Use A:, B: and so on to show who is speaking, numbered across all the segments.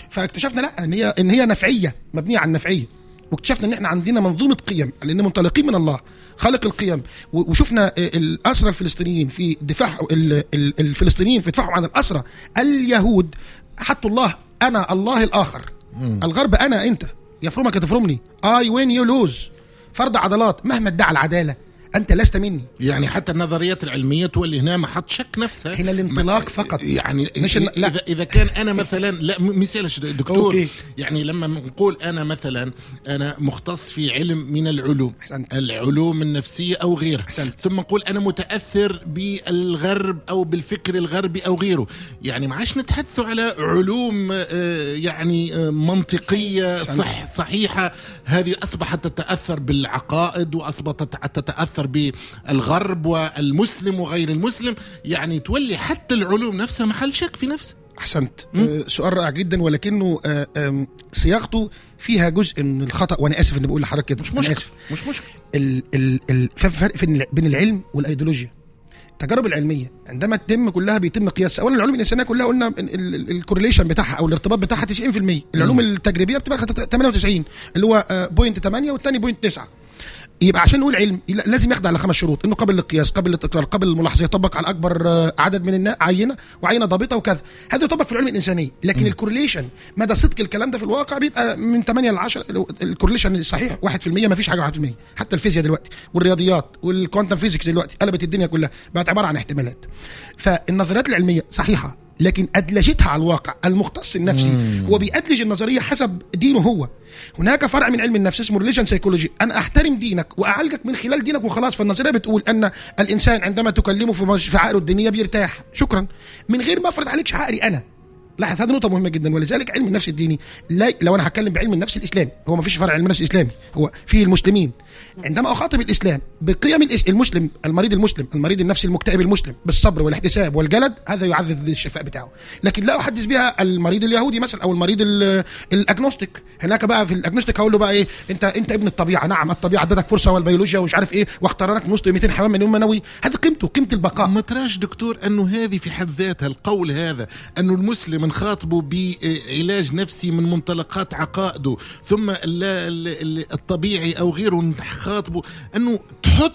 A: فاكتشفنا لا ان هي ان هي نفعيه مبنيه على النفعيه واكتشفنا ان احنا عندنا منظومه قيم لان منطلقين من الله خالق القيم و- وشفنا الاسرى الفلسطينيين في دفاع ال- ال- الفلسطينيين في دفاعهم عن الاسرى اليهود حطوا الله انا الله الاخر الغرب انا انت يفرمك تفرمني اي وين يو لوز فرض عضلات مهما ادعى العداله انت لست مني
B: يعني حتى النظريات العلميه تولي هنا محط شك نفسها
A: هنا الانطلاق فقط.
B: يعني
A: مش
B: مش
A: الن- لا.
B: اذا اذا كان انا مثلا لا م- مثالش دكتور
A: أوكي.
B: يعني لما نقول انا مثلا انا مختص في علم من العلوم
A: أحسنت.
B: العلوم النفسيه او غيرها
A: أحسنت.
B: ثم نقول انا متاثر بالغرب او بالفكر الغربي او غيره يعني ما عادش نتحدثوا على علوم آه، يعني آه، منطقيه صح صحيحه هذه اصبحت تتاثر بالعقائد واصبحت تتاثر بالغرب والمسلم وغير المسلم يعني تولي حتى العلوم نفسها محل شك في نفسها
A: احسنت آه، سؤال رائع جدا ولكنه آه، آم، صياغته فيها جزء من الخطا وانا اسف اني بقول لحضرتك كده
B: مش
A: أنا
B: مشكله
A: آسف.
B: مش مشكله
A: ال ال ال في فرق في الع- بين العلم والايديولوجيا التجارب العلميه عندما تتم كلها بيتم قياس اولا العلوم الانسانيه كلها قلنا الكورليشن بتاعها او الارتباط بتاعها 90% العلوم التجريبيه بتبقى 98 اللي هو آه، بوينت 8 والثاني بوينت 9 يبقى عشان نقول علم لا- لازم يخضع لخمس شروط انه قابل للقياس قابل للتكرار قابل للملاحظه يطبق على اكبر آه، عدد من الناس عينه وعينه ضابطه وكذا هذا يطبق في العلوم الانسانيه لكن الكورليشن مدى صدق الكلام ده في الواقع بيبقى من 8 ل 10 الكورليشن الصحيح 1% ما فيش حاجه 1% حتى الفيزياء دلوقتي والرياضيات والكوانتم فيزيكس دلوقتي قلبت الدنيا كلها بقت عباره عن احتمالات فالنظريات العلميه صحيحه لكن ادلجتها على الواقع المختص النفسي هو بيأدلج النظريه حسب دينه هو هناك فرع من علم النفس اسمه ريليشن سيكولوجي انا احترم دينك واعالجك من خلال دينك وخلاص فالنظريه بتقول ان الانسان عندما تكلمه في مج- في عقله الدينيه بيرتاح شكرا من غير ما افرض عليك شعائري انا لاحظ هذه نقطة مهمة جدا ولذلك علم النفس الديني لا لو أنا هتكلم بعلم النفس الإسلامي هو ما فيش فرع علم النفس الإسلامي هو فيه المسلمين عندما أخاطب الإسلام بقيم الإس- المسلم المريض المسلم المريض النفسي المكتئب المسلم بالصبر والاحتساب والجلد هذا يعزز الشفاء بتاعه لكن لا أحدث بها المريض اليهودي مثلا أو المريض ال- الأجنوستيك هناك بقى في الأجنوستيك هقول له بقى إيه أنت أنت ابن الطبيعة نعم الطبيعة ادتك فرصة والبيولوجيا ومش عارف إيه واختارناك من وسط 200 حيوان من يوم منوي هذه قيمته قيمة البقاء
B: ما تراش دكتور انه هذه في حد ذاتها القول هذا انه المسلم نخاطبه بعلاج نفسي من منطلقات عقائده ثم ال- ال- ال- الطبيعي او غيره نخاطبه انه تحط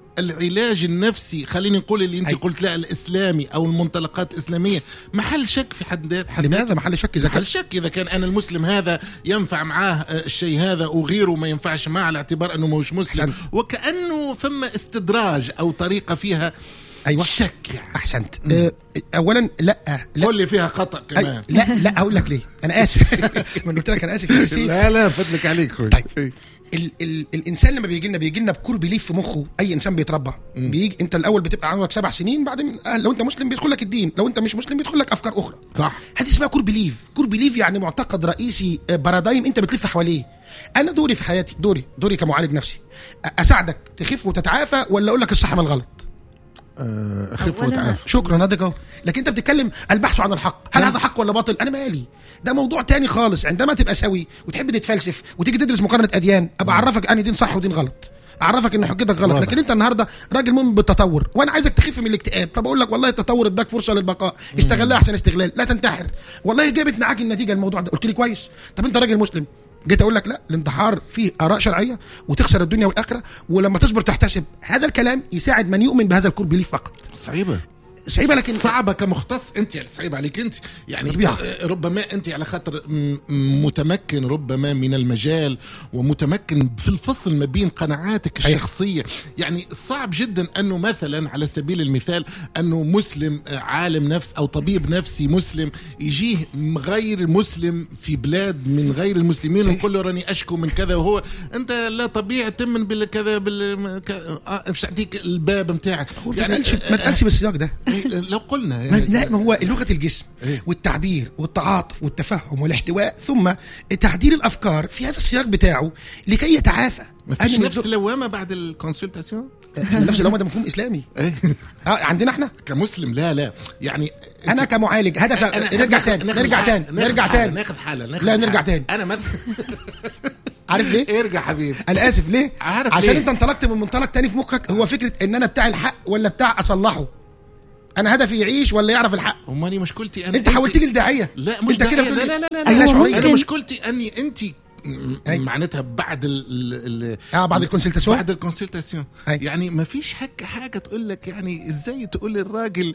B: العلاج النفسي خليني نقول اللي انت
A: أي.
B: قلت لا الاسلامي او المنطلقات الاسلاميه محل شك في حد ذات حد
A: لماذا محل شك إذا كان
B: محل شك اذا كان انا المسلم هذا ينفع معاه آه، الشيء هذا وغيره ما ينفعش معه على اعتبار انه مش مسلم
A: أحسنت.
B: وكانه ثم استدراج او طريقه فيها
A: أيوة.
B: شك يعني
A: أحسنت أه، أولا لا لا
B: قول لي فيها خطا
A: أي-
B: كمان
A: لا لا اقول لك ليه انا اسف ما أنا قلت لك انا اسف يا سيف
B: لا لا فضلك عليك خوي
A: طيب ال ال الانسان لما بيجي لنا بيجي لنا بكور بليف في مخه اي انسان بيتربى بيجي انت الاول بتبقى عندك سبع سنين بعدين آه، لو انت مسلم بيدخل لك الدين لو انت مش مسلم بيدخل لك افكار اخرى
B: صح
A: هذه اسمها كور بليف كور بليف يعني معتقد رئيسي آه، بارادايم انت بتلف حواليه انا دوري في حياتي دوري دوري كمعالج نفسي أ- اساعدك تخف وتتعافى ولا اقول لك الصح من الغلط
B: آه، خف
C: أولاً
B: وتعافى
A: شكرا هذا اهو لكن انت بتتكلم البحث عن الحق هل هذا حق ولا باطل انا مالي ده موضوع تاني خالص عندما تبقى سوي وتحب تتفلسف وتيجي تدرس مقارنه اديان ابقى اعرفك انهي دين صح ودين غلط اعرفك ان حجتك غلط
B: واضح.
A: لكن انت النهارده راجل مؤمن بالتطور وانا عايزك تخف من الاكتئاب فبقول لك والله التطور اداك فرصه للبقاء استغلها احسن استغلال لا تنتحر والله جابت معاك النتيجه الموضوع ده قلت لي كويس طب انت راجل مسلم جيت اقول لك لا الانتحار فيه اراء شرعيه وتخسر الدنيا والاخره ولما تصبر تحتسب هذا الكلام يساعد من يؤمن بهذا الكور بليف فقط
B: صعيبه
A: صعيبه لكن
B: صعبة كمختص انت صعيب عليك انت يعني
A: بالطبيعة.
B: آه، ربما انت على خاطر م- م- متمكن ربما من المجال ومتمكن في الفصل ما بين قناعاتك
A: صحيح.
B: الشخصية يعني صعب جدا انه مثلا على سبيل المثال انه مسلم آه، عالم نفس او طبيب نفسي مسلم يجيه م- غير مسلم في بلاد من غير المسلمين
A: صحيح.
B: ويقول له راني اشكو من كذا وهو انت لا طبيعي تمن بالكذا بال ك- آه، مش تعطيك الباب نتاعك
A: ما تقالش ما تقالش بالسياق ده
B: إيه، لو قلنا
A: ما
B: يعني
A: لا ما هو لغه الجسم
B: إيه.
A: والتعبير والتعاطف والتفهم والاحتواء ثم تعديل الافكار في هذا السياق بتاعه لكي يتعافى
B: ما فيش
A: أنا
B: نفس
A: من-
B: لوامه بعد الكونسلتاسيون
A: نفس اللي هو ده مفهوم اسلامي
B: إيه.
A: اه عندنا احنا
B: كمسلم لا لا يعني
A: انا كمعالج هدف
B: أنا-
A: نرجع
B: ناخذ-
A: تاني
B: ناخذ
A: نرجع
B: حالة-
A: تاني
B: ناخذ
A: نرجع
B: حالة،
A: تاني
B: ناخذ حاله ناخذ
A: لا،
B: حالة.
A: نرجع تاني.
B: انا مثلا
A: عارف ليه؟
B: ارجع حبيبي
A: انا اسف ليه؟
B: عارف
A: عشان
B: ليه؟
A: انت انطلقت من منطلق تاني في مخك هو فكره ان انا بتاع الحق ولا بتاع اصلحه انا هدفي يعيش ولا يعرف الحق
B: امال مشكلتي انا
A: انت حولت لي الداعيه
B: لا مش
A: انت كده
B: داعية،
A: بتقول
B: لا
A: لي-
B: لا لا,
A: أي لا
B: لا, لا
A: شعورية.
B: انا
C: ممكن-
B: مشكلتي اني انت م-
A: أي.
B: معناتها بعد ال ال
A: اه بعد الكونسلتاسيون
B: بعد الكونسلتاسيون
A: أي.
B: يعني ما فيش حاجه حاجه تقول لك يعني ازاي تقول للراجل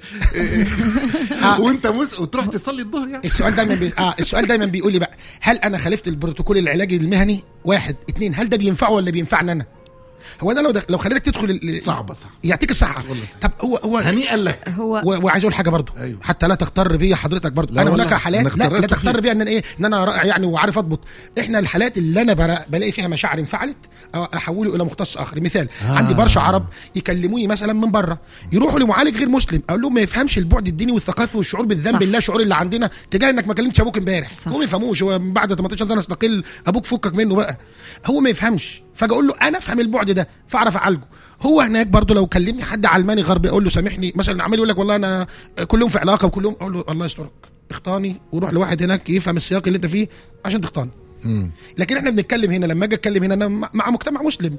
A: آه.
B: وانت مس وتروح تصلي الظهر يعني
A: السؤال دايما بي... اه السؤال دايما بيقول لي بقى هل انا خالفت البروتوكول العلاجي المهني واحد اتنين هل ده بينفعه ولا بينفعني انا هو ده لو دخ... لو خليتك تدخل ال...
B: صعبه صح
A: يعطيك الصحه
B: والله صح.
A: طب هو هو
B: هنيئا لك
C: هو
A: و- وعايز اقول حاجه برضو
B: أيوه.
A: حتى لا تغتر بيا حضرتك برضو
B: لا
A: انا
B: والله،
A: هناك حالات
B: أنا
A: لا, لا
B: اغتررت
A: تغتر
B: فيك.
A: بيا ان انا ايه ان انا رائع يعني وعارف اضبط احنا الحالات اللي انا برا- بلاقي فيها مشاعر انفعلت أو احوله الى مختص اخر مثال
B: آه.
A: عندي برشا عرب يكلموني مثلا من بره يروحوا لمعالج غير مسلم اقول لهم ما يفهمش البعد الديني والثقافي والشعور بالذنب
C: صح.
A: اللا شعور اللي عندنا تجاه انك ما كلمتش ابوك امبارح
C: صح.
A: هو ما يفهموش هو من بعد 18 سنه استقل ابوك فكك منه بقى هو ما يفهمش فاجي اقول له انا افهم البعد ده فاعرف اعالجه هو هناك برضو لو كلمني حد علماني غربي اقول له سامحني مثلا عمال يقول لك والله انا كلهم في علاقه وكلهم اقول له الله يسترك اختاني وروح لواحد هناك يفهم السياق اللي انت فيه عشان تختاني
B: مم.
A: لكن احنا بنتكلم هنا لما اجي اتكلم هنا انا مع- مع مجتمع مسلم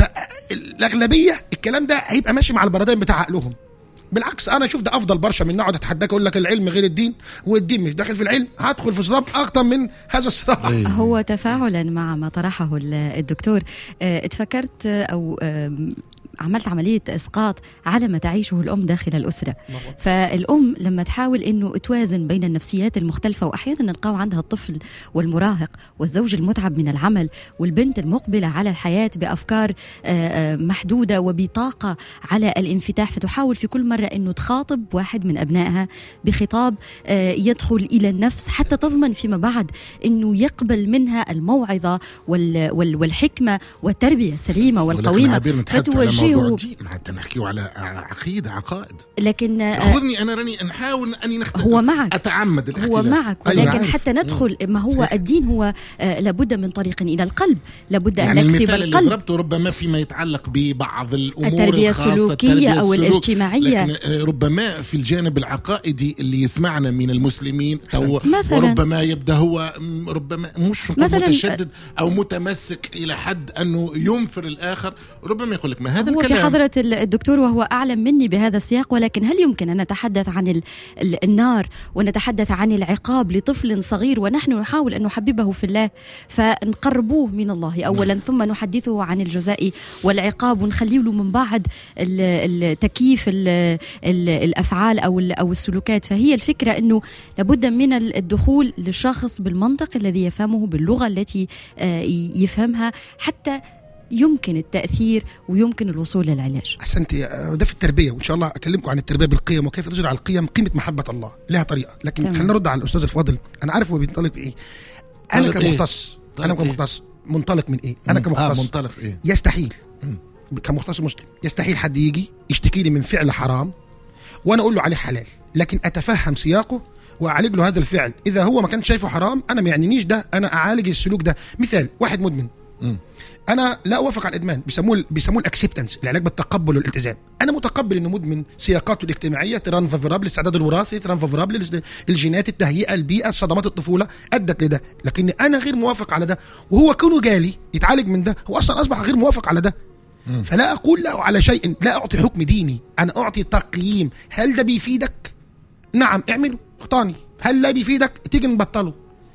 A: فالاغلبيه الكلام ده هيبقى ماشي مع البرادين بتاع عقلهم بالعكس انا اشوف ده افضل برشا من اقعد اتحداك اقول لك العلم غير الدين والدين مش داخل في العلم هدخل في صراع اكتر من هذا الصراع
B: أي.
C: هو تفاعلا مع ما طرحه ال- الدكتور آه، اتفكرت آه، او آم، عملت عملية إسقاط على ما تعيشه الأم داخل الأسرة فالأم لما تحاول أنه توازن بين النفسيات المختلفة وأحيانا نلقاو عندها الطفل والمراهق والزوج المتعب من العمل والبنت المقبلة على الحياة بأفكار آه، آه، محدودة وبطاقة على الانفتاح فتحاول في كل مرة أنه تخاطب واحد من أبنائها بخطاب آه، يدخل إلى النفس حتى تضمن فيما بعد أنه يقبل منها الموعظة وال- وال- والحكمة والتربية السليمة
B: ولكن
C: والقويمة
B: عبير نتحدث على
C: فتوجهه-
B: موضوع دين حتى نحكيه على عقيده عقائد
C: لكن آه،
B: خذني انا راني نحاول اني نختلف
C: هو معك
B: اتعمد
C: هو
B: الاختلاف
C: معك
A: أيوة،
C: ولكن
A: عارف.
C: حتى ندخل ما هو
A: صحيح.
C: الدين هو آه، لابد من طريق الى القلب لابد ان
B: يعني
C: نكسب
B: المثال اللي
C: القلب
B: ضربته ربما فيما يتعلق ببعض الامور
C: التربية
B: الخاصة،
C: السلوكية
B: التربية
C: أو
B: السلوك.
C: الاجتماعية.
B: لكن آه، ربما في الجانب العقائدي اللي يسمعنا من المسلمين او
C: مثلاً.
B: وربما يبدا هو م- ربما مش نقول
C: مثلاً،
B: متشدد او متمسك الى حد انه ينفر الاخر ربما يقول لك ما هذا
C: هو في
B: الكلام
C: حضرة ال- الدكتور وهو أعلم مني بهذا السياق ولكن هل يمكن أن نتحدث عن ال- ال- النار ونتحدث عن العقاب لطفل صغير ونحن نحاول أن نحببه في الله فنقربوه من الله أولا ثم نحدثه عن الجزاء والعقاب ونخليه له من بعد ال- ال- تكييف ال- ال- الأفعال أو ال- أو السلوكات فهي الفكرة أنه لابد من ال- الدخول للشخص بالمنطق الذي يفهمه باللغة التي آه، يفهمها حتى يمكن التأثير ويمكن الوصول للعلاج
A: احسنت آه، ده في التربيه وان شاء الله اكلمكم عن التربيه بالقيم وكيف تجري على القيم قيمه محبه الله لها طريقه لكن
C: تمام.
A: خلينا نرد على الاستاذ الفاضل انا عارف هو بينطلق بايه انا
B: طالب إيه؟
A: كمختص انا
B: طالب إيه؟
A: كمختص منطلق من ايه انا
B: آه
A: كمختص
B: منطلق ايه
A: يستحيل
B: مم.
A: كمختص مسلم يستحيل حد يجي يشتكي لي من فعل حرام وانا اقول له عليه حلال لكن اتفهم سياقه واعالج له هذا الفعل اذا هو ما كان شايفه حرام انا ما يعنينيش ده انا اعالج السلوك ده مثال واحد مدمن
B: مم.
A: انا لا اوافق على الادمان بيسموه بيسموه الاكسبتنس العلاج بالتقبل والالتزام انا متقبل انه مدمن سياقاته الاجتماعيه تران فافورابل الاستعداد الوراثي تران فافورابل الجينات التهيئه البيئه صدمات الطفوله ادت لده لكن انا غير موافق على ده وهو كونه جالي يتعالج من ده هو اصلا اصبح غير موافق على ده
B: مم.
A: فلا اقول له على شيء لا اعطي حكم ديني انا اعطي تقييم هل ده بيفيدك نعم اعمله اختاني هل لا بيفيدك تيجي نبطله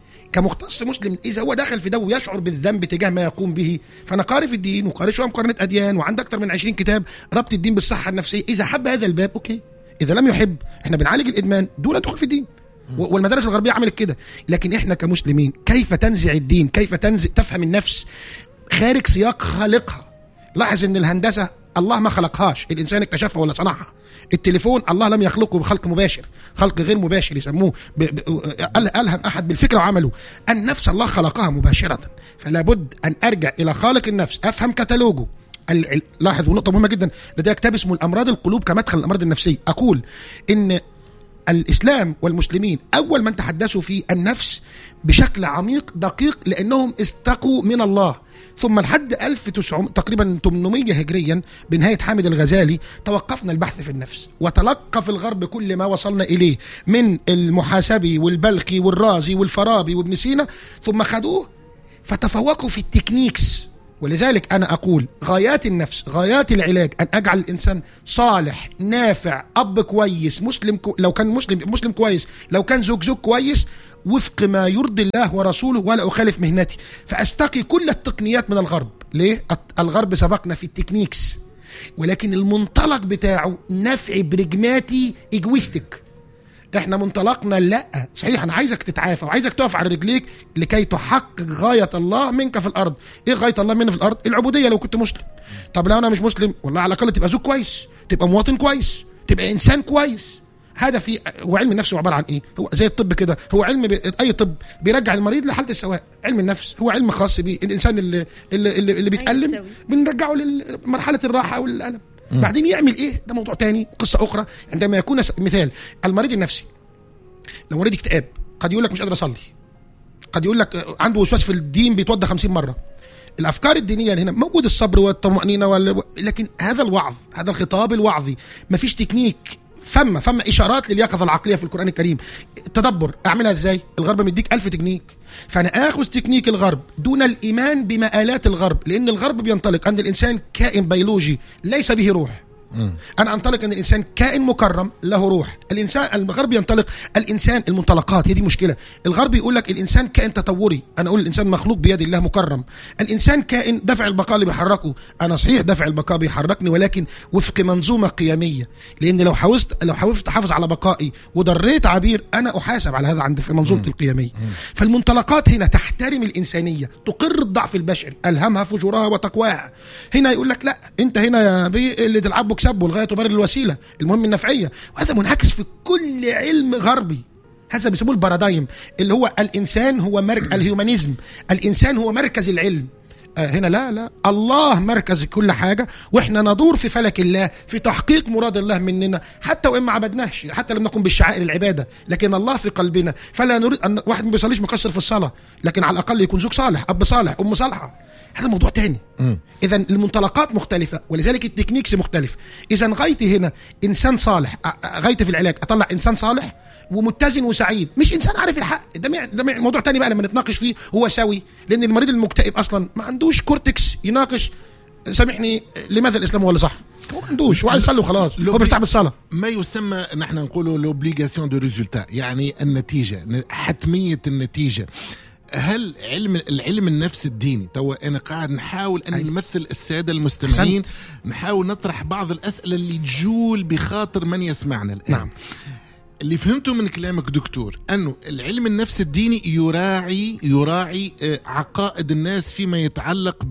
A: كمختص مسلم اذا هو دخل في ده ويشعر بالذنب تجاه ما يقوم به فانا قارئ في الدين وقارئ شويه مقارنه اديان وعندي اكثر من 20 كتاب ربط الدين بالصحه النفسيه اذا حب هذا الباب اوكي اذا لم يحب احنا بنعالج الادمان دون دخول في الدين و- والمدارس الغربيه عملت كده لكن احنا كمسلمين كيف تنزع الدين كيف تنزع تفهم النفس خارج سياق خالقها لاحظ ان الهندسه الله ما خلقهاش الانسان اكتشفها ولا صنعها التليفون الله لم يخلقه بخلق مباشر خلق غير مباشر يسموه ب... ب... أل- الهم احد بالفكره وعمله النفس الله خلقها مباشره فلا بد ان ارجع الى خالق النفس افهم كتالوجه ال... ال- لاحظ ونقطه مهمه جدا لدي كتاب اسمه الامراض القلوب كمدخل الامراض النفسيه اقول ان الاسلام والمسلمين اول من تحدثوا في النفس بشكل عميق دقيق لانهم استقوا من الله ثم لحد 1900 تقريبا 800 هجريا بنهايه حامد الغزالي توقفنا البحث في النفس وتلقى في الغرب كل ما وصلنا اليه من المحاسبي والبلخي والرازي والفارابي وابن سينا ثم خدوه فتفوقوا في التكنيكس ولذلك انا اقول غايات النفس غايات العلاج ان اجعل الانسان صالح نافع اب كويس مسلم كو لو كان مسلم مسلم كويس لو كان زوج زوج كويس وفق ما يرضي الله ورسوله ولا اخالف مهنتي فاستقي كل التقنيات من الغرب ليه الت- الغرب سبقنا في التكنيكس ولكن المنطلق بتاعه نفع برجماتي ايجويستيك احنا منطلقنا لا صحيح انا عايزك تتعافى وعايزك تقف على رجليك لكي تحقق غايه الله منك في الارض ايه غايه الله مني في الارض العبوديه لو كنت مسلم طب لو انا مش مسلم والله على الاقل تبقى زوج كويس تبقى مواطن كويس تبقى انسان كويس هذا في وعلم النفس هو عباره عن ايه هو زي الطب كده هو علم بي... اي طب بيرجع المريض لحاله السواء علم النفس هو علم خاص بيه الانسان اللي اللي, اللي, اللي بيتالم
C: سوي.
A: بنرجعه لمرحله الراحه والالم بعدين يعمل ايه ده موضوع تاني قصه اخرى عندما يكون س- مثال المريض النفسي لو مريض اكتئاب قد يقول لك مش قادر اصلي قد يقول لك آه، عنده وسواس في الدين بيتوضى 50 مره الافكار الدينيه اللي هنا موجود الصبر والطمانينه وال... لكن هذا الوعظ هذا الخطاب الوعظي مفيش تكنيك فما فما اشارات لليقظه العقليه في القران الكريم التدبر اعملها ازاي الغرب مديك ألف تكنيك فانا اخذ تكنيك الغرب دون الايمان بمآلات الغرب لان الغرب بينطلق ان الانسان كائن بيولوجي ليس به روح انا انطلق ان الانسان كائن مكرم له روح الانسان الغرب ينطلق الانسان المنطلقات هي دي مشكله الغرب يقول لك الانسان كائن تطوري انا اقول الانسان مخلوق بيد الله مكرم الانسان كائن دفع البقاء اللي بيحركه انا صحيح دفع البقاء بيحركني ولكن وفق منظومه قيميه لان لو حاولت لو حاولت احافظ على بقائي وضريت عبير انا احاسب على هذا عند في منظومه القيميه فالمنطلقات هنا تحترم الانسانيه تقر الضعف البشري الهمها فجورها وتقواها هنا يقول لك لا انت هنا يا بي اللي تلعبه كسبه والغايه تبرر الوسيله المهم النفعيه وهذا منعكس في كل علم غربي هذا بيسموه البارادايم اللي هو الانسان هو مركز الهيومانيزم الانسان هو مركز العلم آه هنا لا لا الله مركز كل حاجة واحنا ندور في فلك الله في تحقيق مراد الله مننا حتى وان ما عبدناش حتى لم نقم بالشعائر العبادة لكن الله في قلبنا فلا نريد ان واحد ما بيصليش مقصر في الصلاة لكن على الاقل يكون زوج صالح اب صالح ام صالحة هذا موضوع تاني اذا المنطلقات مختلفة ولذلك التكنيكس مختلف اذا غايتي هنا انسان صالح أ- أ- غايتي في العلاج اطلع انسان صالح ومتزن وسعيد مش انسان عارف الحق ده مع- ده مع- موضوع تاني بقى لما نتناقش فيه هو سوي لان المريض المكتئب اصلا ما عندوش كورتكس يناقش سامحني لماذا الاسلام هو اللي صح هو ما عندوش هو عايز يصلي وخلاص هو بيرتاح بالصلاه
B: ما يسمى نحن نقوله لوبليغاسيون دو ريزولتا يعني النتيجه ن- حتميه النتيجه هل علم العلم النفس الديني تو انا قاعد نحاول ان
A: أي.
B: نمثل الساده المستمعين
A: أحسنت.
B: نحاول نطرح بعض الاسئله اللي تجول بخاطر من يسمعنا الان
A: نعم.
B: اللي فهمته من كلامك دكتور انه العلم النفس الديني يراعي يراعي آه، عقائد الناس فيما يتعلق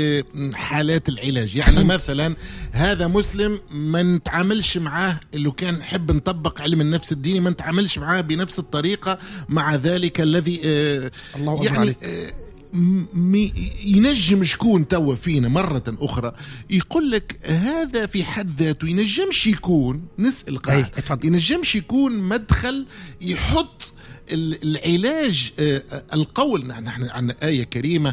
B: بحالات العلاج يعني
A: أحسنت.
B: مثلا هذا مسلم ما نتعاملش معاه لو كان نحب نطبق علم النفس الديني ما نتعاملش معاه بنفس الطريقه مع ذلك الذي آه،
A: الله أكبر
B: يعني
A: عليك.
B: آه، م- مي- ينجم شكون توا فينا مرة أخرى يقول لك هذا في حد ذاته ينجمش يكون نسأل
A: أي،
B: قاعد
A: اتفضل.
B: ينجمش يكون مدخل يحط ال- العلاج آه، آه، القول نحن نحن عندنا آية كريمة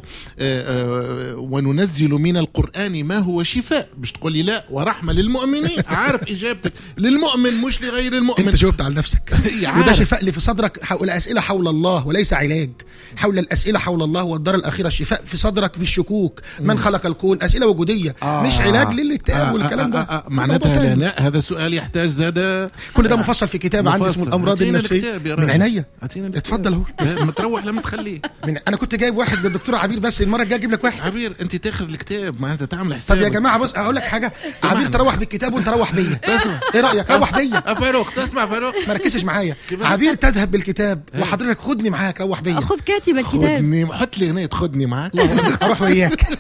B: آه، آه، وننزل من القرآن ما هو شفاء مش تقول لي لا ورحمة للمؤمنين عارف إجابتك للمؤمن مش لغير المؤمن
A: انت جاوبت على نفسك وده
B: عارف.
A: شفاء اللي في صدرك حول اسئله حول الله وليس علاج حول الاسئله حول الله والدار الاخيره الشفاء في صدرك في الشكوك من خلق الكون اسئله وجوديه مش علاج للاكتئاب والكلام ده
B: آه آه آه
A: ده موضوع
B: معناتها
A: تاني.
B: لا لا هذا سؤال يحتاج زاد
A: كل ده مفصل في كتاب عندي اسمه
B: مفصل.
A: الامراض
B: أعطينا
A: النفسيه
B: الكتاب يا
A: من
B: راجل.
A: عينيا
B: أعطينا الكتاب.
A: اتفضل اهو
B: لا، ما تروح لما تخليه
A: من انا كنت جايب واحد للدكتور عبير بس المره الجايه اجيب لك واحد
B: عبير انت تاخذ الكتاب معناتها تعمل حساب
A: طب يا جماعه بص هقول لك حاجه عبير تروح بالكتاب وانت روح بيا
B: اسمع.
A: ايه رايك روح بيا
B: آه، فاروق تسمع فاروق
A: ما ركزش معايا
B: كده.
A: عبير تذهب بالكتاب وحضرتك خدني معاك روح بيا
C: خذ كاتب الكتاب
B: خدني حط لي اغنيه خدني معاك
A: اروح وياك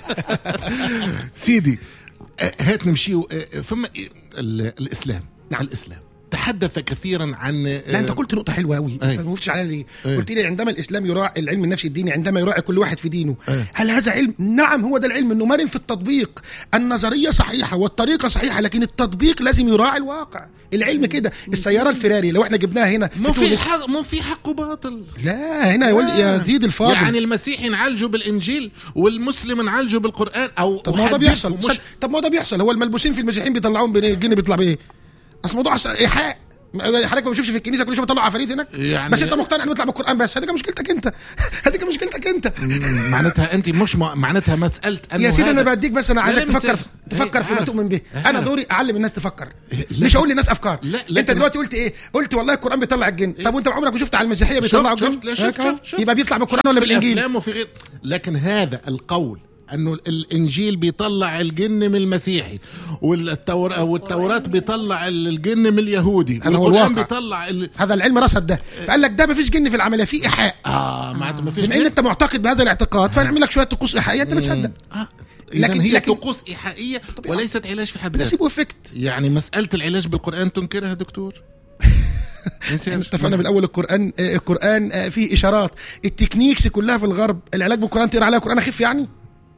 B: سيدي آه، هات نمشيو آه، فما آه، ال- الاسلام
A: نعم.
B: الاسلام تحدث كثيرا عن آه،
A: لا انت قلت نقطه حلوه قوي
B: أي.
A: ما وقفتش عليها ليه
B: أي.
A: قلت لي عندما الاسلام يراعي العلم النفسي الديني عندما يراعي كل واحد في دينه
B: أي.
A: هل هذا علم نعم هو ده العلم انه مرن في التطبيق النظريه صحيحه والطريقه صحيحه لكن التطبيق لازم يراعي الواقع العلم كده السياره الفراري لو احنا جبناها هنا
B: مو في
A: تونس-
B: حق مو في حق وباطل
A: لا هنا يقول يا زيد الفاضل
B: يعني المسيحي نعالجه بالانجيل والمسلم نعالجه بالقران او
A: طب ما هو ده
B: أحدثه
A: بيحصل
B: مش
A: طب ما هو ده بيحصل هو الملبوسين في المسيحيين بيطلعوهم بين الجن بيطلع بايه؟ اصل الموضوع أصل ايحاء حضرتك ما بتشوفش في الكنيسه كل شويه بيطلعوا عفاريت هناك
B: يعني-
A: بس انت مقتنع انه يطلع بالقران بس هذه مشكلتك انت هذه مشكلتك انت
B: مم، معناتها انت مش م- معناتها مساله انه
A: يا سيدي انا
B: هذا-
A: بديك بس انا
B: لا،
A: عايزك
B: لا،
A: تفكر
B: بس-
A: تفكر
B: إيه،
A: فيما
B: عارف.
A: تؤمن به انا
B: عارف.
A: دوري اعلم الناس تفكر
B: لا.
A: مش اقول للناس افكار
B: لا،
A: انت
B: لكن-
A: دلوقتي قلت ايه قلت والله القران بيطلع الجن طب وانت عمرك ما شفت على المسيحيه بيطلعوا
B: شفت
A: الجن
B: شفت لا شفت
A: هيك أهو.
B: شفت شفت
A: يبقى بيطلع بالقران
B: شفت
A: ولا
B: في
A: بالانجيل
B: الأفلام وفي غير لكن هذا القول انه الانجيل بيطلع الجن من المسيحي والتوراة والتوراة بيطلع الجن من اليهودي
A: هذا هو
B: والقرآن
A: الواقع.
B: بيطلع ال...
A: هذا العلم رصد ده فقال لك ده ما فيش جن في العمليه في ايحاء
B: اه معناته ما فيش
A: بما ان
B: جن
A: انت معتقد بهذا الاعتقاد فنعمل لك شويه طقوس ايحائيه انت بتصدق
B: آه. اذا
A: لكن-
B: هي
A: لكن-
B: طقوس ايحائيه وليست علاج في حد ذاتها
A: بلاسيبو افكت
B: يعني مساله العلاج بالقران تنكرها دكتور
A: احنا اتفقنا بالاول القران آه، القران آه، فيه اشارات التكنيكس كلها في الغرب العلاج بالقران تقرا عليها قران اخف يعني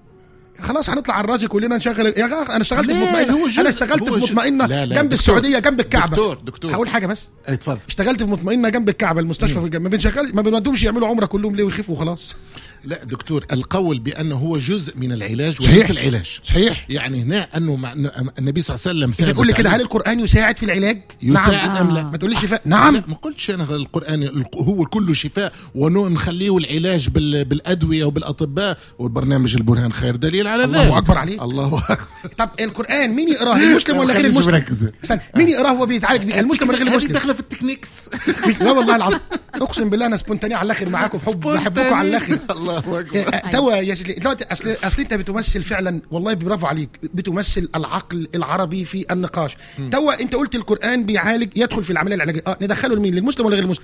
A: خلاص هنطلع على الرازي كلنا نشغل يا اخي انا اشتغلت في
B: لا،
A: مطمئنه
B: هو جزء-
A: انا اشتغلت
B: هو
A: في
B: جزء-
A: مطمئنه
B: لا، لا،
A: جنب
B: دكتور.
A: السعوديه جنب الكعبه
B: دكتور دكتور
A: هقول حاجه بس
B: اتفضل
A: اشتغلت في مطمئنه جنب الكعبه المستشفى في الجنب ما بنشغل ما بنودهمش يعملوا عمره كلهم ليه ويخفوا وخلاص
B: لا دكتور القول بانه هو جزء من العلاج
A: صحيح.
B: وليس العلاج
A: صحيح
B: يعني هنا انه مع النبي صلى الله عليه وسلم
A: اذا
B: ثابت
A: تقول لي كده
B: عليه.
A: هل القران يساعد في العلاج
B: يساعد
A: نعم
B: ام لا
A: ما تقوليش شفاء نعم
B: لا ما قلتش انا القران الق- هو كله شفاء ونخليه العلاج بال- بالادويه وبالاطباء والبرنامج البرهان خير دليل على ذلك
A: الله أكبر عليك.
B: الله أكبر.
A: طب القران مين يقراه المسلم ولا غير
B: خليش
A: المسلم
B: مركز.
A: استنى مين يقراه وهو بيتعالج بيه المسلم ولا غير
B: هذه
A: المسلم
B: داخله في التكنيكس
A: لا والله العظيم اقسم بالله انا سبونتاني على الاخر معاكم بحب بحبكم على الاخر
B: الله اكبر
A: إيه، توا يا سيدي دلوقتي اصل اصل انت بتمثل فعلا والله برافو عليك بتمثل العقل العربي في النقاش توا انت قلت القران بيعالج يدخل في العمليه العلاجيه اه ندخله لمين للمسلم ولا غير المسلم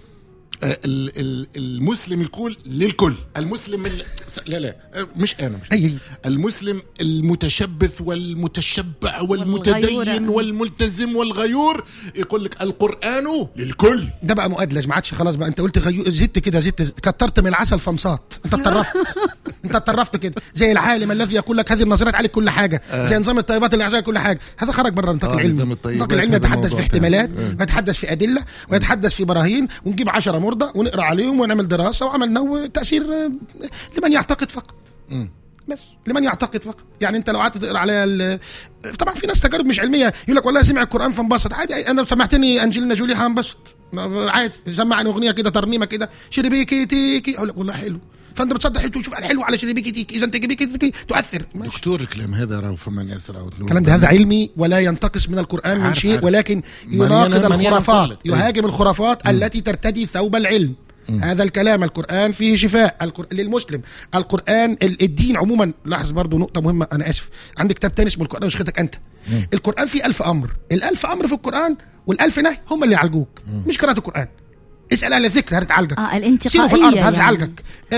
B: آه، ال- ال- المسلم يقول للكل المسلم ال... لا لا آه، مش انا مش
A: اي أي.
B: المسلم المتشبث والمتشبع والمتدين
C: والغيور.
B: والملتزم والغيور يقول لك القرآن للكل
A: ده بقى مؤدلج ما عادش خلاص بقى انت قلت غيو زدت كده زدت كترت من العسل فمصات انت اتطرفت انت اتطرفت كده زي العالم الذي يقول لك هذه النظريه تعالج كل حاجه زي نظام الطيبات اللي يعالج كل حاجه هذا خرج بره النطاق
B: آه، نظام
A: العلمي
B: الطيبات
A: النطاق العلمي
B: هذا
A: يتحدث في
B: موضوع
A: احتمالات
B: تاني.
A: ويتحدث في ادله ويتحدث في براهين ونجيب عشرة مرضى ونقرا عليهم ونعمل دراسه وعملنا تاثير آه، لمن يعتقد فقط
B: مم.
A: بس لمن يعتقد فقط يعني انت لو قعدت تقرا عليها ال- طبعا في ناس تجارب مش علميه يقول لك والله سمع القران فانبسط عادي انا لو سمعتني انجلينا جولي هنبسط عادي سمعني اغنيه كده ترنيمه كده شربيكي تيكي اقول لك والله حلو فانت بتصدق حلو تشوف الحلو على شربيكي تيكي اذا انت جبيكي تيكي تؤثر ماشي.
B: دكتور الكلام هذا راهو فما ناس راهو
A: الكلام ده هذا علمي ولا ينتقص من القران من
B: عارف-
A: شيء
B: عارف.
A: ولكن
B: مليانة-
A: يناقض
B: مليانة
A: الخرافات
B: مطالب.
A: يهاجم الخرافات التي ترتدي ثوب العلم هذا الكلام القرآن فيه شفاء القر... للمسلم القرآن ال- الدين عموما لاحظ برضو نقطة مهمة أنا آسف عندي كتاب تاني اسمه القرآن وشختك أنت القرآن فيه ألف أمر الألف أمر في القرآن والألف نهي هم اللي يعالجوك مش قراءة القرآن اسأل أهل الذكر هتعالجك
C: اه
A: سيبه
C: الانتقائيه
A: في الارض هذا
C: يعني.
A: يعالجك آه،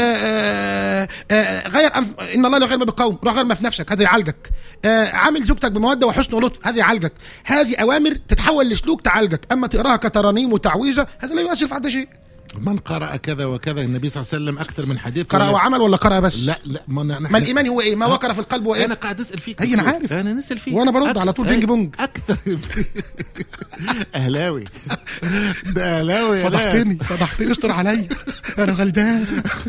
A: آه، آه، غير أنف... ان الله لا يغير ما بقوم روح غير ما في نفسك هذا يعالجك آه، عامل زوجتك بموده وحسن ولطف هذا يعالجك هذه اوامر تتحول لسلوك تعالجك اما تقراها كترانيم وتعويذه هذا لا يؤثر في هذا شيء
B: من قرأ كذا وكذا النبي صلى الله عليه وسلم أكثر من حديث
A: قرأ
B: ولا-
A: وعمل ولا قرأ بس
B: لا لا ما نحن
A: ما الايمان هو ايه ما وقر في القلب هو
B: انا
A: ايه
B: قاعد اسال فيك
A: هي أنا
B: دكتور.
A: عارف.
B: انا نسال فيك
A: وأنا برد على طول
B: أكثر-
A: بينج بونج.
B: اكثر اهلاوي ده اهلاوي يا ناس.
A: فضحتني فضحتني استر عليا انا غلبان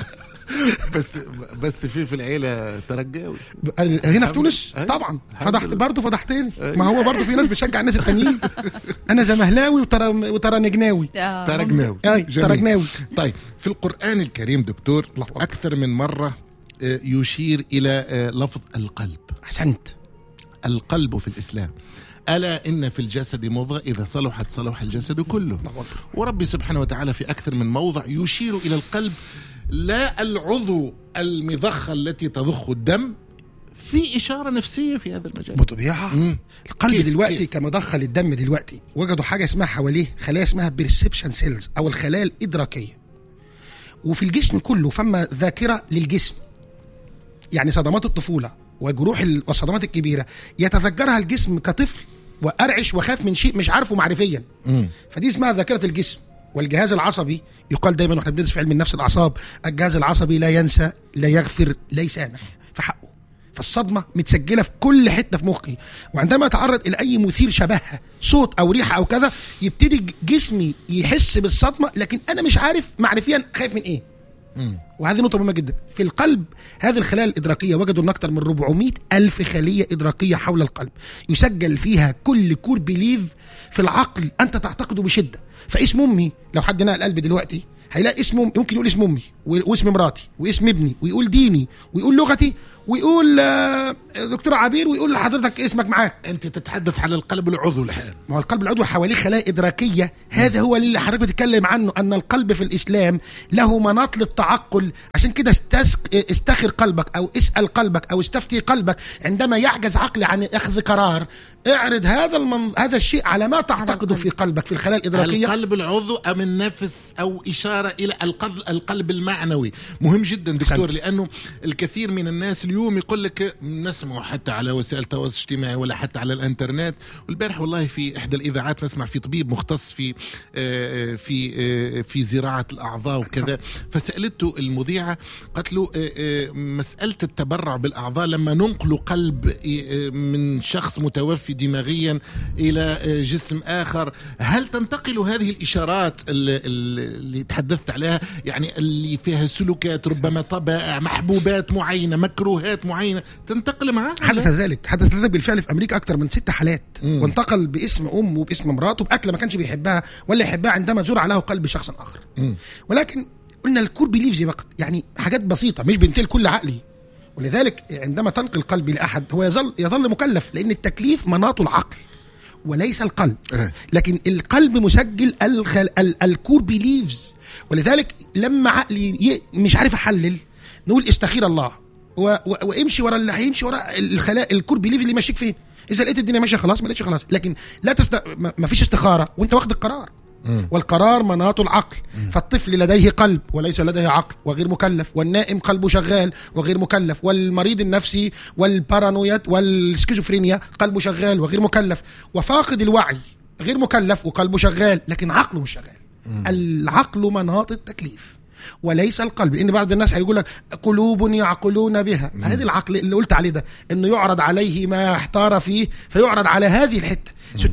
B: بس بس في في العيله ترجاوي
A: هنا في تونس
B: أيوة.
A: طبعا
B: الحمد
A: فضحت
B: لله.
A: برضه فضحتني ما هو برضه في ناس بتشجع الناس التانيين انا زمهلاوي وترى وترى نجناوي
C: آه،
B: ترجناوي
A: اي
B: جميل.
A: ترجناوي
B: طيب في القران الكريم دكتور
A: الله أكبر.
B: اكثر من مره آه، يشير الى آه، لفظ القلب
A: احسنت
B: القلب في الاسلام الا ان في الجسد مضغه اذا صلحت صلح الجسد كله
A: الله أكبر.
B: وربي سبحانه وتعالى في أكثر من موضع يشير إلى القلب لا العضو المضخة التي تضخ الدم في إشارة نفسية في هذا المجال
A: بطبيعه
B: مم.
A: القلب
B: كيف-
A: دلوقتي
B: كيف؟
A: كمضخه للدم دلوقتي وجدوا حاجه اسمها حواليه خلايا اسمها بيرسبشن سيلز او الخلايا الادراكيه وفي الجسم كله فما ذاكره للجسم يعني صدمات الطفوله والجروح ال- والصدمات الكبيره يتذكرها الجسم كطفل وارعش وخاف من شيء مش عارفه معرفيا
B: مم.
A: فدي اسمها ذاكره الجسم والجهاز العصبي يقال دايما واحنا بندرس في علم النفس الاعصاب الجهاز العصبي لا ينسى لا يغفر لا يسامح في حقه فالصدمه متسجله في كل حته في مخي وعندما اتعرض الى اي مثير شبهها صوت او ريحه او كذا يبتدي ج- جسمي يحس بالصدمه لكن انا مش عارف معرفيا خايف من ايه
B: مم.
A: وهذه نقطة مهمة جدا في القلب هذه الخلايا الإدراكية وجدوا أن أكثر من 400 ألف خلية إدراكية حول القلب يسجل فيها كل كور بليف في العقل أنت تعتقده بشدة فاسم أمي لو حد نقل قلبي دلوقتي هيلاقي اسمه ممكن يقول اسم امي و- واسم مراتي واسم ابني ويقول ديني ويقول لغتي ويقول آه، دكتور عبير ويقول لحضرتك اسمك معاك
B: انت تتحدث على القلب والعضو الحال
A: ما هو القلب العضوي حواليه خلايا ادراكيه هذا هو اللي حضرتك بتتكلم عنه ان القلب في الاسلام له مناط للتعقل عشان كده استسق استخر قلبك او اسال قلبك او استفتي قلبك عندما يعجز عقلي عن اخذ قرار اعرض هذا المن... هذا الشيء على ما تعتقده
C: القلب.
A: في قلبك في الخلايا الادراكيه
B: القلب العضو ام النفس او اشاره الى القلب القلب المعنوي مهم جدا دكتور
A: أحسنت.
B: لانه الكثير من الناس اليوم يقول لك نسمع حتى على وسائل التواصل الاجتماعي ولا حتى على الانترنت والبارح والله في احدى الاذاعات نسمع في طبيب مختص في آه، في آه، في زراعه الاعضاء وكذا فسالته المذيعه قالت له آه، آه، مساله التبرع بالاعضاء لما ننقل قلب آه، من شخص متوفي دماغيا الى آه، جسم اخر هل تنتقل هذه الاشارات اللي, اللي تحدثت عليها يعني اللي فيها سلوكات ربما طبائع محبوبات معينه مكروهات معينه تنتقل معها
A: حدث ذلك حدث ذلك بالفعل في امريكا اكثر من ست حالات
B: مم.
A: وانتقل باسم امه وباسم مراته باكله ما كانش بيحبها ولا يحبها عندما زرع له قلب شخص اخر
B: مم.
A: ولكن قلنا الكور بيليفز فقط يعني حاجات بسيطه مش بنتقل كل عقلي ولذلك عندما تنقل قلبي لاحد هو يظل يظل مكلف لان التكليف مناط العقل وليس القلب
B: آه.
A: لكن القلب مسجل الخل... ال... الكور بيليفز ولذلك لما عقلي ي... مش عارف احلل نقول استخير الله و... و... وامشي ورا اللي هيمشي ورا الخلاء الكور بيليف اللي ماشيك فيه اذا لقيت الدنيا ماشيه خلاص ما لقيتش خلاص لكن لا تست... ما ما فيش استخاره وانت واخد القرار
B: مم.
A: والقرار مناط العقل فالطفل لديه قلب وليس لديه عقل وغير مكلف والنائم قلبه شغال وغير مكلف والمريض النفسي والبارانويات والسكيزوفرينيا قلبه شغال وغير مكلف وفاقد الوعي غير مكلف وقلبه شغال لكن عقله مش شغال العقل مناط التكليف وليس القلب لان بعض الناس هيقول لك قلوب يعقلون بها هذه العقل اللي قلت عليه ده انه يعرض عليه ما احتار فيه فيعرض على هذه الحته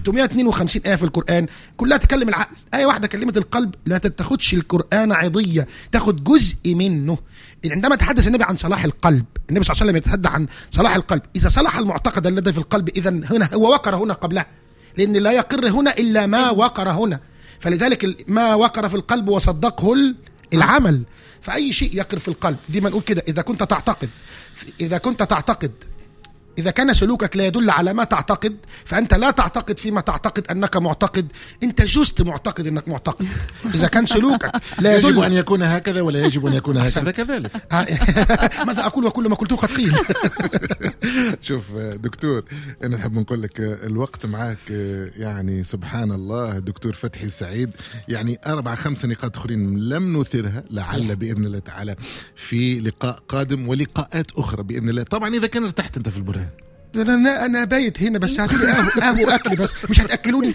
A: 652 ايه في القران كلها تكلم العقل ايه واحده كلمت القلب لا تاخدش القران عضيه تاخد جزء منه عندما تحدث النبي عن صلاح القلب النبي صلى الله عليه وسلم يتحدث عن صلاح القلب اذا صلح المعتقد الذي في القلب اذا هنا هو وقر هنا قبلها لان لا يقر هنا الا ما وقر هنا فلذلك ال- ما وقر في القلب وصدقه ال- العمل فاي شيء يقر في القلب دي ما نقول كده اذا كنت تعتقد اذا كنت تعتقد إذا كان سلوكك لا يدل على ما تعتقد فأنت لا تعتقد فيما تعتقد أنك معتقد أنت جزت معتقد أنك معتقد إذا كان سلوكك لا
B: يجب
A: يدل
B: ان يكون هكذا ولا يجب ان يكون هكذا
A: أحسنت.
B: كذلك
A: ماذا أقول وكل ما قلته قد قيل
B: شوف آه، دكتور انا نحب نقول لك آه، الوقت معك آه، يعني سبحان الله دكتور فتحي سعيد يعني اربع خمس نقاط اخرين لم نثرها لعل باذن الله تعالى في لقاء قادم ولقاءات اخرى باذن الله طبعا اذا كان ارتحت انت في البرهان
A: أنا أنا بايت هنا بس هاتولي قهوة قهوة أكل بس مش هتأكلوني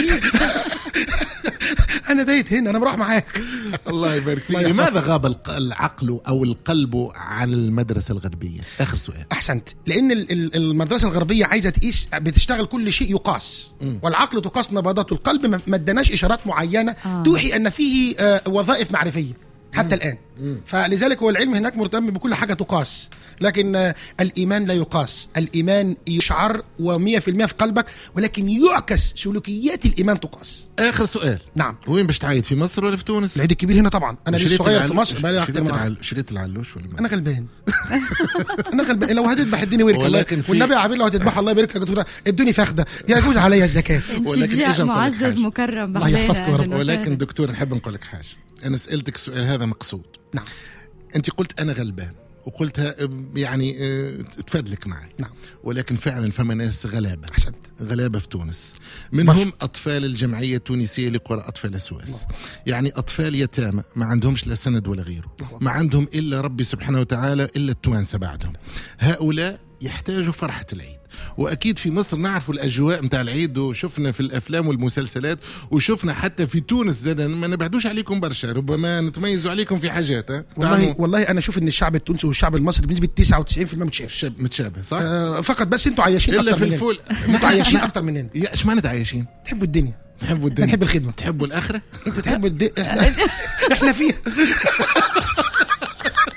A: أنا بايت هنا أنا بروح معاك
B: الله يبارك فيك
A: الله يحفظك.
B: لماذا غاب الق- العقل او القلب عن المدرسه الغربيه اخر سؤال
A: احسنت لان ال- ال- المدرسه الغربيه عايزه تقيس بتشتغل كل شيء يقاس والعقل تقاس نبضات القلب ما- ما اداناش اشارات معينه
C: آه.
A: توحي ان فيه آه، وظائف معرفيه حتى الان فلذلك هو العلم هناك مهتم بكل حاجه تقاس لكن آه، الايمان لا يقاس الايمان يشعر و100% في قلبك ولكن يعكس سلوكيات الايمان تقاس
B: اخر سؤال
A: نعم
B: وين باش تعيد في مصر ولا في تونس
A: العيد الكبير هنا طبعا انا لسه
B: شريت
A: صغير في
B: العل-
A: مصر بقى لي
B: شريت
A: اكتر من عشر.
B: العل- شريت العلوش ولا ما
A: انا غلبان انا غلبان لو هتذبح اديني ورك الله
B: ولكن في-
A: والنبي يا عبير لو هتذبح الله يبارك لك يا دكتور ادوني فخده يجوز عليا الزكاه
B: ولكن
C: تتجاه
B: إجا نقول لك
C: معزز
B: حاجة.
C: مكرم
A: الله يحفظك
C: بحلينا
A: يا رب.
C: أهلاً وسهلاً.
B: ولكن دكتور نحب نقول لك حاجه انا سالتك السؤال هذا مقصود
A: نعم
B: انت قلت انا غلبان وقلتها يعني آه، تفادلك معي
A: نعم
B: ولكن فعلا فما ناس غلابه
A: احسنت
B: غلابه في تونس منهم اطفال الجمعيه التونسيه لقرى اطفال اسواس يعني اطفال يتامى ما عندهمش لا سند ولا غيره
A: الله أكبر.
B: ما عندهم الا ربي سبحانه وتعالى الا التوانسه بعدهم هؤلاء يحتاجوا فرحه العيد واكيد في مصر نعرفوا الاجواء نتاع العيد وشفنا في الافلام والمسلسلات وشفنا حتى في تونس زاد ما نبعدوش عليكم برشا ربما نتميزوا عليكم في حاجات ها
A: والله
B: تعالوا.
A: والله انا اشوف ان الشعب التونسي والشعب المصري بنسبه 99% متشابه
B: شاب متشابه صح؟
A: آه فقط بس انتوا عايشين
B: الا
A: اكتر
B: في
A: مننا
B: الفول
A: انتوا عايشين اكتر مننا
B: يا ايش معنى عايشين؟
A: تحبوا الدنيا
B: نحبوا
A: احنا
B: الدنيا
A: نحب الخدمه
B: تحبوا الاخره؟
A: انتوا تحبوا الدنيا احنا, احنا فيها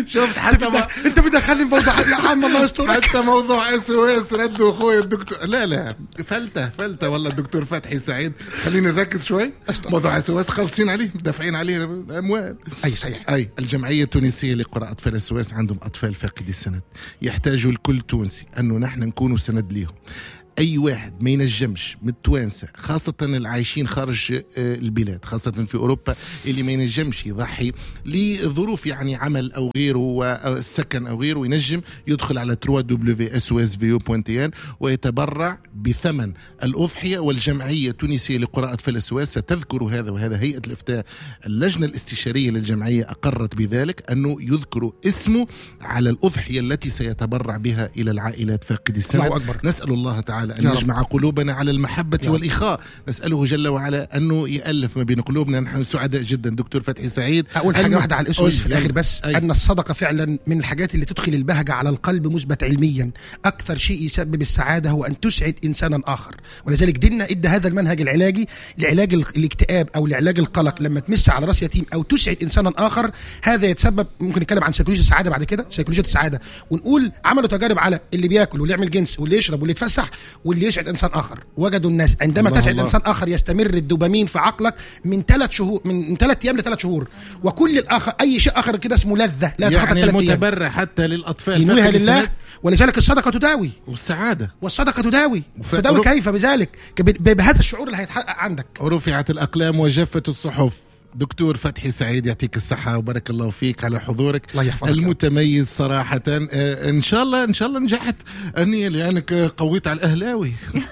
B: شفت حتى ما
A: انت بتدخلني الموضوع يا عم الله يسترك
B: حتى موضوع اس او اس ردوا اخوي الدكتور لا لا فلته فلته والله الدكتور فتحي سعيد خلينا نركز شوي موضوع اس او اس خالصين عليه دافعين عليه اموال
A: اي صحيح
B: اي الجمعيه التونسيه لقراء اطفال السويس عندهم اطفال فاقدي السند يحتاجوا الكل تونسي انه نحن نكونوا سند ليهم اي واحد ما ينجمش من التوانسه خاصه العايشين خارج آه، البلاد خاصه في اوروبا اللي ما ينجمش يضحي لظروف يعني عمل او غيره والسكن او غيره ينجم يدخل على www.sosvu.tn ويتبرع بثمن الاضحيه والجمعيه التونسيه لقراء اطفال السويس ستذكر هذا وهذا هيئه الافتاء اللجنه الاستشاريه للجمعيه اقرت بذلك انه يذكر اسمه على الاضحيه التي سيتبرع بها الى العائلات فاقدي السند
A: الله أكبر.
B: نسال الله تعالى أن
A: يا رب.
B: يجمع قلوبنا على المحبة
A: يا رب.
B: والإخاء نسأله جل وعلا أنه يألف ما بين قلوبنا نحن سعداء جدا دكتور فتحي سعيد
A: اقول حاجه
B: أنه-
A: واحده على الاس
B: قول،
A: في الاخر بس
B: أي.
A: ان الصدقه فعلا من الحاجات اللي تدخل البهجه على القلب مثبت علميا اكثر شيء يسبب السعاده هو ان تسعد انسانا اخر ولذلك ديننا ادى هذا المنهج العلاجي لعلاج ال- الاكتئاب او لعلاج القلق لما تمس على راس يتيم او تسعد انسانا اخر هذا يتسبب ممكن نتكلم عن سيكولوجيا السعاده بعد كده سيكولوجيا السعاده ونقول عملوا تجارب على اللي بياكل واللي يعمل جنس واللي يشرب واللي يتفسح واللي يسعد انسان اخر وجدوا الناس عندما
B: الله
A: تسعد
B: الله.
A: انسان اخر يستمر الدوبامين في عقلك من ثلاث شهور من ثلاث ايام لثلاث شهور وكل الاخر اي شيء اخر كده اسمه لذه لا يتخطى
B: يعني
A: ثلاث ايام
B: المتبرع حتى للأطفال
A: ينويها
B: فاقدي
A: لله
B: السند
A: ولذلك الصدقه تداوي
B: والسعادة
A: والصدقه تداوي
B: وف-
A: تداوي
B: رو-
A: كيف بذلك ب- بهذا الشعور اللي هيتحقق عندك
B: ورفعت الأقلام وجفت الصحف دكتور فتحي سعيد يعطيك الصحة وبارك الله فيك على حضورك
A: الله يحفظك.
B: المتميز صراحة آه، إن شاء الله إن شاء الله نجحت أني لأنك قويت على الأهلاوي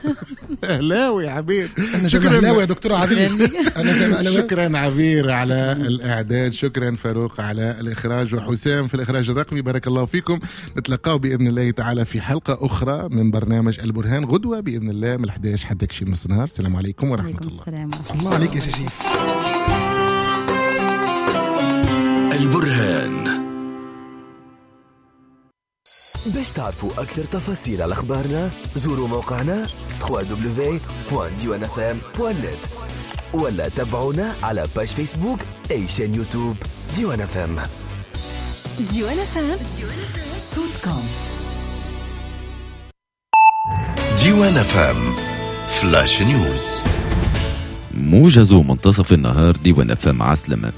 B: أهلاوي يا عبيد
A: انا شكرا يا دكتوره عبير انا زي ما انا
B: شكرا عبير على الاعداد شكرا فاروق على الاخراج وحسام في الاخراج الرقمي بارك الله فيكم نتلقاو باذن الله تعالى في حلقه اخرى من برنامج البرهان غدوه باذن الله من 11 حتى كشي نص نهار السلام عليكم ورحمه
C: عليكم
B: الله
C: السلام ورحمة
A: الله عليك يا سيسي
D: البرهان باش تعرفوا أكثر تفاصيل على أخبارنا زوروا موقعنا www.diwanfm.net ولا تابعونا على باش فيسبوك أي شان يوتيوب ديوان فم
E: ديوان فام صوتكم
D: ديوان فم فلاش نيوز
F: موجز منتصف النهار ديوان فم عسلمة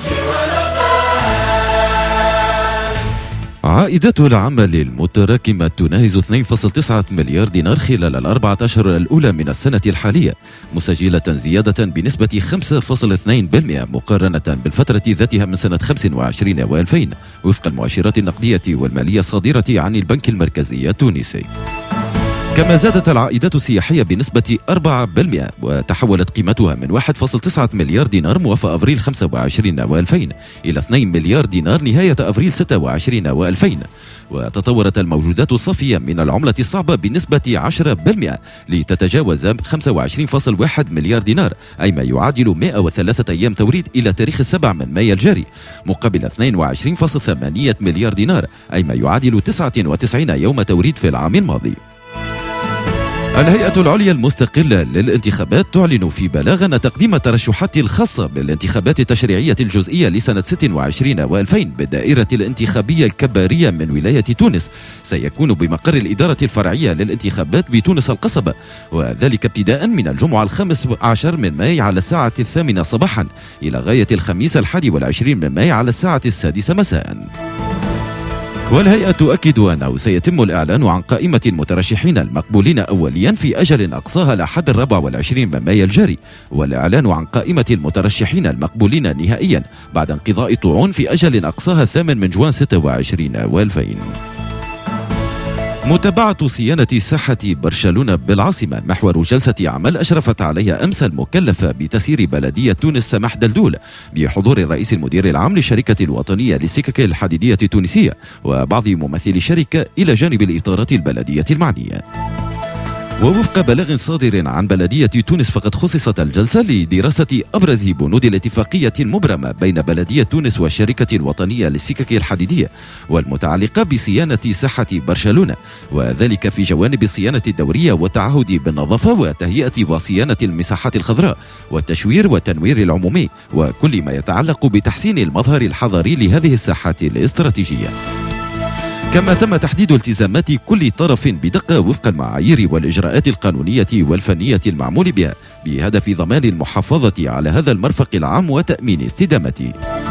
F: عائدته العامة للمتراكمة تناهز 2.9 مليار دينار خلال الأربعة أشهر الأولى من السنة الحالية مسجلة زيادة بنسبة 5.2% مقارنة بالفترة ذاتها من سنة 25 و2000 وفق المؤشرات النقدية والمالية الصادرة عن البنك المركزي التونسي كما زادت العائدات السياحية بنسبة 4% وتحولت قيمتها من 1.9 مليار دينار موافق أبريل 25 و2000 إلى 2 مليار دينار نهاية أبريل 26 و2000 وتطورت الموجودات الصافية من العملة الصعبة بنسبة 10% لتتجاوز 25.1 مليار دينار أي ما يعادل 103 أيام توريد إلى تاريخ السبع من مايو الجاري مقابل 22.8 مليار دينار أي ما يعادل 99 يوم توريد في العام الماضي الهيئة العليا المستقلة للانتخابات تعلن في بلاغ أن تقديم الترشحات الخاصة بالانتخابات التشريعية الجزئية لسنة 26 و2000 بالدائرة الانتخابية الكبارية من ولاية تونس سيكون بمقر الإدارة الفرعية للانتخابات بتونس القصبة وذلك ابتداء من الجمعة الخامس عشر من ماي على الساعة الثامنة صباحا إلى غاية الخميس الحادي والعشرين من ماي على الساعة السادسة مساءً والهيئة تؤكد أنه سيتم الإعلان عن قائمة المترشحين المقبولين أوليا في أجل أقصاها لحد الرابع والعشرين من مايو الجاري والإعلان عن قائمة المترشحين المقبولين نهائيا بعد انقضاء طوعون في أجل أقصاها الثامن من جوان 26 و2000 متابعة صيانة ساحة برشلونة بالعاصمة محور جلسة عمل أشرفت عليها أمس المكلفة بتسيير بلدية تونس سماح دلدول بحضور الرئيس المدير العام للشركة الوطنية للسكك الحديدية التونسية وبعض ممثلي الشركة إلى جانب الإطارات البلدية المعنية ووفق بلاغ صادر عن بلدية تونس فقد خصصت الجلسة لدراسة أبرز بنود الاتفاقية المبرمة بين بلدية تونس والشركة الوطنية للسكك الحديدية والمتعلقة بصيانة ساحة برشلونة وذلك في جوانب الصيانة الدورية والتعهد بالنظافة وتهيئة وصيانة المساحات الخضراء والتشوير والتنوير العمومي وكل ما يتعلق بتحسين المظهر الحضري لهذه الساحات الاستراتيجية كما تم تحديد التزامات كل طرف بدقة وفق المعايير والإجراءات القانونية والفنية المعمول بها بهدف ضمان المحافظة على هذا المرفق العام وتأمين استدامته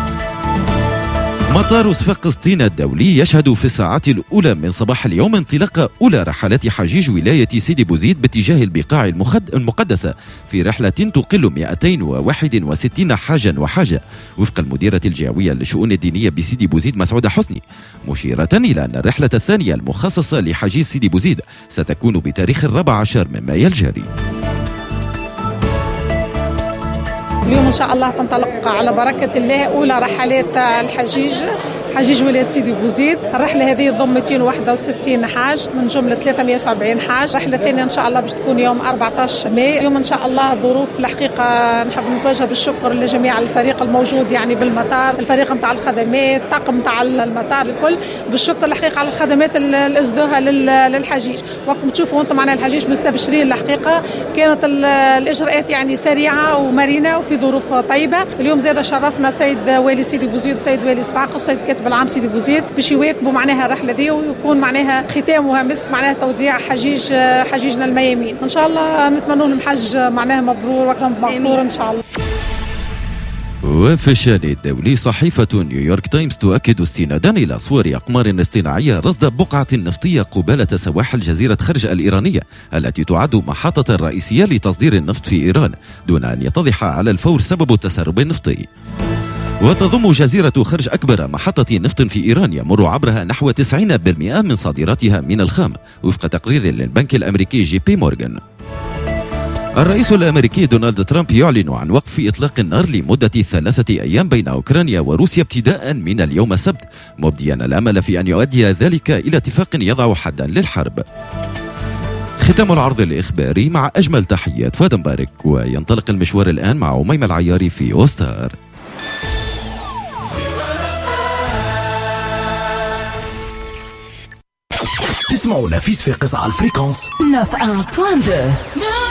F: مطار صفاقسطين الدولي يشهد في الساعات الأولى من صباح اليوم انطلاق أولى رحلات حجيج ولاية سيدي بوزيد باتجاه البقاع المخد المقدسة في رحلة تقل 261 حاجا وحاجة وفق المديرة الجهوية للشؤون الدينية بسيدي بوزيد مسعودة حسني مشيرة إلى أن الرحلة الثانية المخصصة لحجيج سيدي بوزيد ستكون بتاريخ الرابع عشر من مايو الجاري
G: اليوم ان شاء الله تنطلق على بركه الله اولى رحلات الحجيج حجيج ولايه سيدي بوزيد الرحله هذه تضم 261 حاج من جمله 370 حاج الرحله الثانيه ان شاء الله باش تكون يوم 14 ماي اليوم ان شاء الله ظروف الحقيقه نحب نتوجه بالشكر لجميع الفريق الموجود يعني بالمطار الفريق نتاع الخدمات الطاقم نتاع المطار الكل بالشكر الحقيقه على الخدمات اللي اسدوها للحجيج وكم تشوفوا انتم معنا الحجيج مستبشرين الحقيقه كانت الاجراءات يعني سريعه ومرنه وفي ظروف طيبه اليوم زاد شرفنا سيد والي سيدي بوزيد وسيد والي صفاقس وسيد كاتب العام سيدي بوزيد باش يواكبوا معناها الرحله دي ويكون معناها ختامها مسك معناها توديع حجيج حجيجنا الميامين ان شاء الله نتمنى لهم حج معناها مبرور وكم مغفور ان شاء الله
F: وفي الشان الدولي صحيفة نيويورك تايمز تؤكد استنادا إلى صور أقمار اصطناعية رصد بقعة نفطية قبالة سواحل جزيرة خرج الإيرانية التي تعد محطة رئيسية لتصدير النفط في إيران دون أن يتضح على الفور سبب التسرب النفطي وتضم جزيرة خرج أكبر محطة نفط في إيران يمر عبرها نحو 90% من صادراتها من الخام وفق تقرير للبنك الأمريكي جي بي مورغان الرئيس الامريكي دونالد ترامب يعلن عن وقف اطلاق النار لمده ثلاثه ايام بين اوكرانيا وروسيا ابتداء من اليوم السبت مبديا الامل في ان يؤدي ذلك الى اتفاق يضع حدا للحرب ختام العرض الإخباري مع أجمل تحيات فؤاد مبارك وينطلق المشوار الآن مع أميمة العياري في أوستار
D: تسمعوا نفيس في قصة على الفريكونس
E: 91.2